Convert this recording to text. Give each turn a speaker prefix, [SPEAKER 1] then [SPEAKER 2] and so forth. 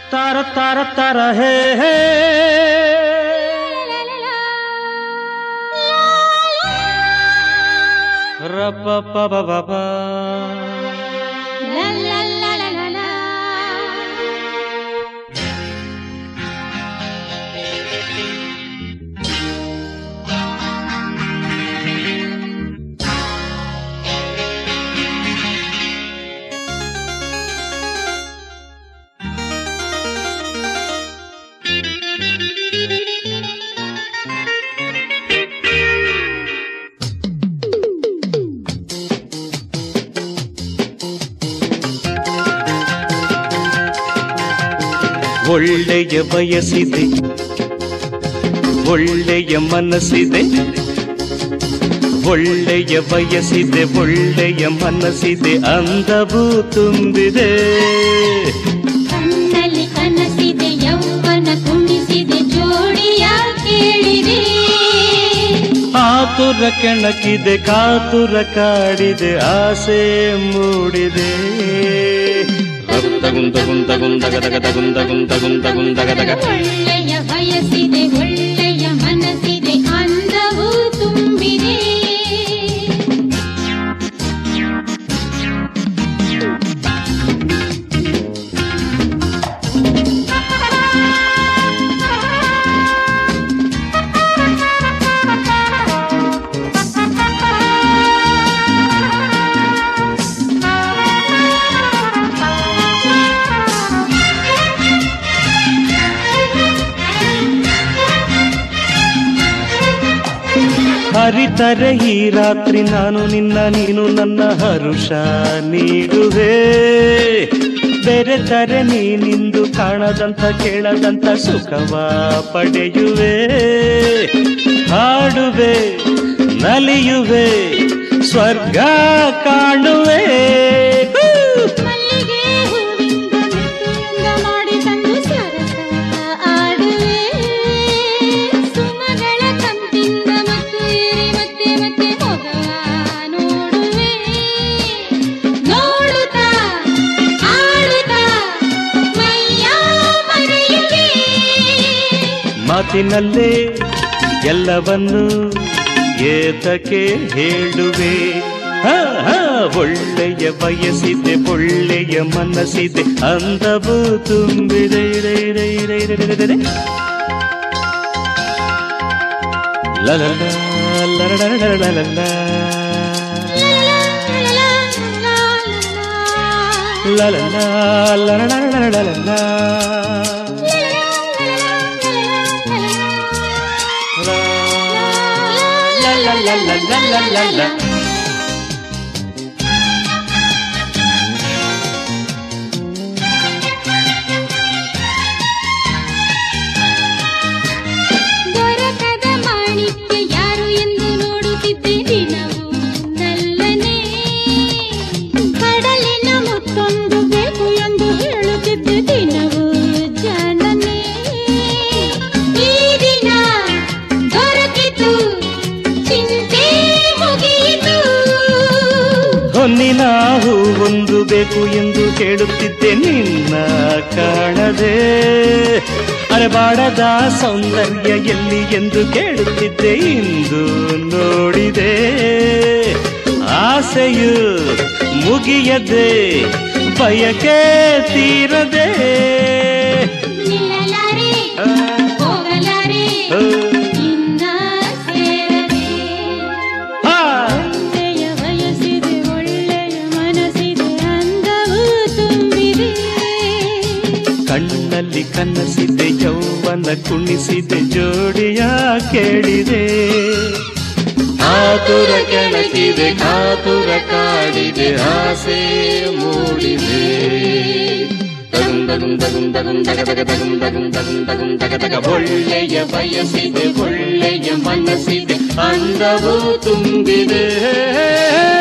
[SPEAKER 1] ತಾರ ತಾರ ತಾರ ಹೇ ಹೇ ರಪ ಪ ಬ ಬ ಬ. ಒಳ್ಳೆಯ ಬಯಸಿದೆ ಒಳ್ಳೆಯ ಮನಸ್ಸಿದೆ ಒಳ್ಳೆಯ ಬಯಸಿದೆ ಒಳ್ಳೆಯ ಮನಸ್ಸಿದೆ ಅಂದವೂ ತುಂಬಿದೆ
[SPEAKER 2] ಕಣ್ಣಲ್ಲಿ ಕನಸಿದೆ ಯೌವನ ಕುಣಿಸಿದೆ ಜೋಡಿಯ ಕೇಳಿದೆ
[SPEAKER 1] ಆತುರ ಕೆಣಕಿದೆ ಕಾತುರ ಕಾಡಿದೆ ಆಸೆ ಮೂಡಿದೆ ಗುಂದ ಗುಂದ ಗುಂದ ಗದಗ ಗುಂದ ಗುಂದ ಗುಂದ ಗುಂದ ಗದಗ
[SPEAKER 2] ಒಳ್ಳೆಯ ಬಯಸಿದೆ ಒಳ್ಳೆಯ ಮನಸ್ಸಿದೆ ಅಂದವೂ ತುಂಬಿದೆ
[SPEAKER 1] ಹರಿತರೆ ಈ ರಾತ್ರಿ ನಾನು ನಿನ್ನ ನೀನು ನನ್ನ ಹರುಷ ನೀಡುವೆ ಬೆರೆತರೆ ನೀನಿಂದು ಕಾಣದಂತ ಕೇಳದಂತ ಸುಖವ ಪಡೆಯುವೆ ಹಾಡುವೆ ನಲಿಯುವೆ ಸ್ವರ್ಗ ಕಾಣುವೆ ಹೂ!
[SPEAKER 2] ಮಲ್ಲಿಗೆ ಹೂವಿಂದ ಮೆತ್ತುಂದ ಮಾಡಿ ತಂದು ಸರಸ ಆಡುವೆ ಸುಮಗಳ ಕಂತಿಂದ ಮತ್ತು ಏರಿ ಮತ್ತೆ ಮತ್ತೆ ಮೊಗವ ನೋಡುವೆ ನೋಡುತ್ತಾ ಆಡುತ್ತಾ ಮೈಯ ಮರೆಯುವೆ
[SPEAKER 1] ಮಾತಿನಲ್ಲೇ ಎಲ್ಲವನ್ನು ಏತಕ್ಕೆ ಹೇಳುವೆ ಹ, ಹ, ಒಳ್ಳೆಯ ಬಯಸಿದೆ ಒಳ್ಳೆಯ ಮನಸ್ಸಿದೆ ಅಂದವು ತುಂಬಿದೆ ರೈ, ರೈ, ರೈ, ರೈ, ರೈ, ರೈ, ರೈ. ಲಲಲ, ಲರಡರಡರಡಲ. ಲಲಲ, ಲರಡರಡರಡಲ. ಲ, ಲ, ಲ, ಲ, ಲ, ಲ, ಲ, ಲ.
[SPEAKER 2] ದೊರಕದ ಮಾಣಿಕ್ಯ ಯಾರು ಎಂದು ನೋಡುತ್ತಿದ್ದೆ ದಿನವು ನಲ್ಲನೆ ಕಡಲಿನ ಮುತ್ತೊಂದು ಬೇಕು ಎಂದು ಹೇಳುತ್ತಿದ್ದೆ ದಿನವು ಜಾಣನೆ ಈ ದಿನ ದೊರಕಿತು ಚಿಂತೆ ಮುಗಿಯಿತು
[SPEAKER 1] ಹೊನ್ನಿನ ಹೂವೊಂದು ಬೇಕು ಎಂದು ಕೇಳುತ್ತಿದ್ದೆ ನಿನ್ನ ಕಾಣದೆ ಅರಬಾಡದ ಸೌಂದರ್ಯ ಎಲ್ಲಿ ಎಂದು ಕೇಳುತ್ತಿದ್ದೆ ಇಂದು ನೋಡಿದೆ ಆಸೆಯು ಮುಗಿಯದೆ ಬಯಕೆ ತೀರದೆ
[SPEAKER 2] ನಿಲ್ಲಲಾರೆ
[SPEAKER 1] ಆ,
[SPEAKER 2] ಹೋಗಲಾರೆ
[SPEAKER 1] ಆ,
[SPEAKER 2] ಇನ್ನ ಸೇರದೆ
[SPEAKER 1] ಆ.
[SPEAKER 2] ಒಳ್ಳೆಯ ಬಯಸಿದೆ ಒಳ್ಳೆಯ ಮನಸ್ಸಿದೆ ಅಂದವೂ ತುಂಬಿದೆ
[SPEAKER 1] ಕಣ್ಣಲ್ಲಿ ಕನಸಿದೆ ಯೌವನ ಕುಣಿಸಿದೆ ಜೋಡಿಯ ಕೇಳಿದೆ ಆತುರ ಕೆಣಕಿದೆ ಕಾತುರ ಕಾಡಿದೆ ಆಸೆ ಮೂಡಿದೆ ತಗುಂದಗುಂ ತಗುಂ ತಗುಂ ತಗ ತಗ ತಗುಂ ತಗುಂ ತಗುಂ ತಗುಂ ತಗ ತಗ ಒಳ್ಳೆಯ ಬಯಸಿದೆ ಒಳ್ಳೆಯ ಮನಸ್ಸಿದೆ ಅಂದವೂ ತುಂಬಿದೆ